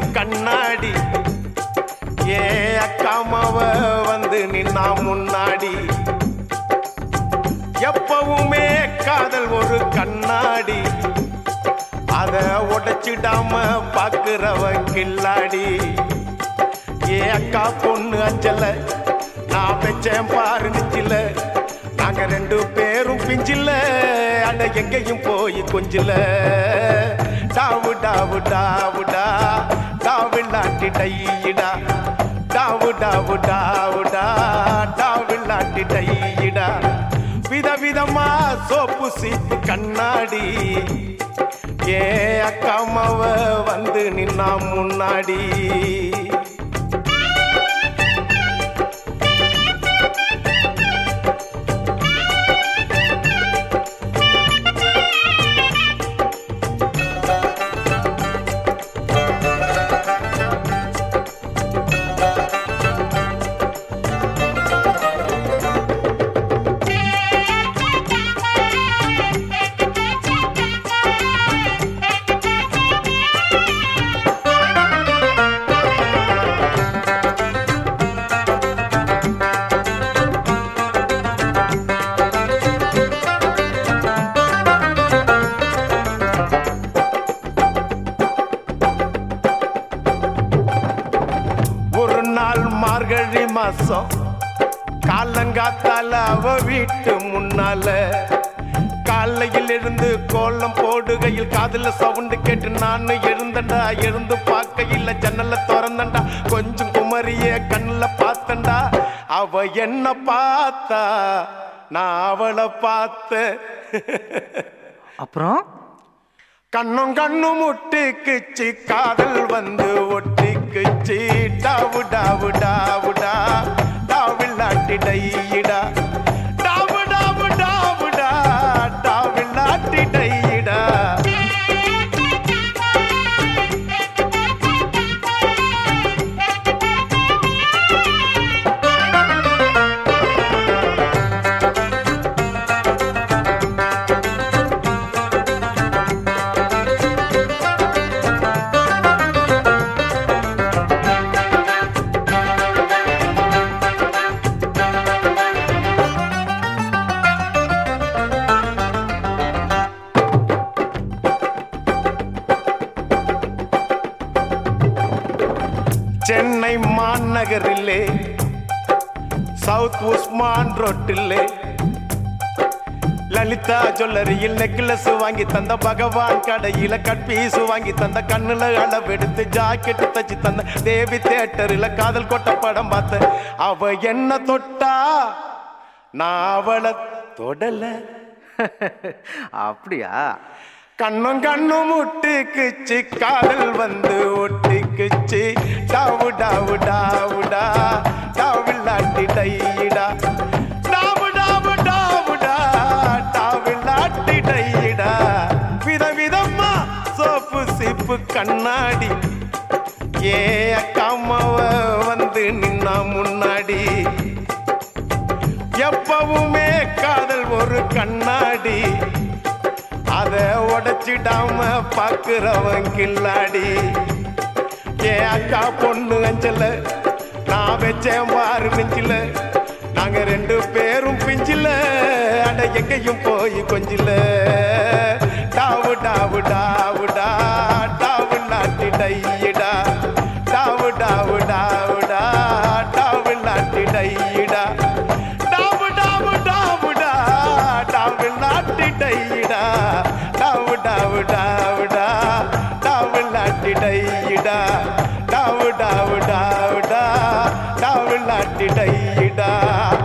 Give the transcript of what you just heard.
கண்ணாடி ஏ அக்காமாவ வந்து நின்னா முன்னாடி எப்பவுமே காதல் ஒரு கண்ணாடி அத உடைச்சிடாம பாக்குறவன் கில்லாடி ஏ அக்கா பொண்ணு அஞ்சல நான் வச்சேன் பாரு நிச்சில நாங்க ரெண்டு பேரும் பிஞ்சில அட எங்கேயும் போய் கொஞ்சில டாவு டாவு டாவுடா டாவில்லாட்டி டையிடா டாவு டாவு டாவுடா டாவில்லாட்டி டையிடா விதவிதமா சோப்பு சீப்பு கண்ணாடி ஏ அக்காமாவ வந்து நின்னா முன்னாடி ஒரு நாள் மார்கழி மாசம் காலங்காத்தால அவ வீட்டு முன்னால காலையில் இருந்து கோலம் போடுகையில் காதுல சவுண்டு கேட்டு நான் எழுந்தண்டா எழுந்து பார்க்கையில் ஜன்னல திறந்தண்டா கொஞ்சம் குமரிய கண்ணுல பார்த்தண்டா அவ என்ன பார்த்தா நான் அவளை பார்த்தேன் அப்புறம் கண்ணும் கண்ணும் முட்டிக்குச்சு காதல் வந்து ஒட்டிக்குச்சு டாவு டாவு டாவுடா டாவில்லாட்டி டையிடா டாவு டாவு டாவுடா டாவில்லாட்டி டையிடா சென்னை மாநகரிலே சவுத் உஸ்மான் ரோட்டிலே லலிதா ஜுவல்லரியில் நெக்லஸ் வாங்கி தந்த பகவான் கடையில கட் பீஸ் வாங்கி தந்த கண்ணுல அளவெடுத்து ஜாக்கெட் தச்சு தந்த தேவி தேட்டரில் காதல் கொட்ட படம் பார்த்த அவ என்ன தொட்டா நான் அவளை தொடல அப்படியா கண்ணும் கண்ணும் முட்டிக்குச்சு காதல் வந்து ஒட்டிக்குச்சு டாவு டாவு டாவுடா டாவில்லாட்டி டையிடா டாவு டாவு டாவுடா டாவில்லாட்டி டையிடா விதவிதமா சோப்பு சிப்பு கண்ணாடி ஏ அக்காமாவ வந்து நின்னா முன்னாடி எப்பவுமே காதல் ஒரு கண்ணாடி அத உடைச்சிடாம பாக்குறவன் கில்லாடி என் அக்கா பொண்ணு அஞ்சல நான் வச்சேன் பாரு நெஞ்சில நாங்க ரெண்டு பேரும் பிஞ்சில அட எங்கேயும் போய் கொஞ்சில டாவு டாவு டாவுடா டாவு நாட்டி டையிடா டாவு டாவு டாவுடா டாவு நாட்டி டையிடா டாவு டாவு டாவுடா டாவு நாட்டி டையிடா டாவு டாவு டாவுடா டாவு நாட்டி டையிடா டாவு டாவு டாவுடா டாவு நாட்டி டையிடா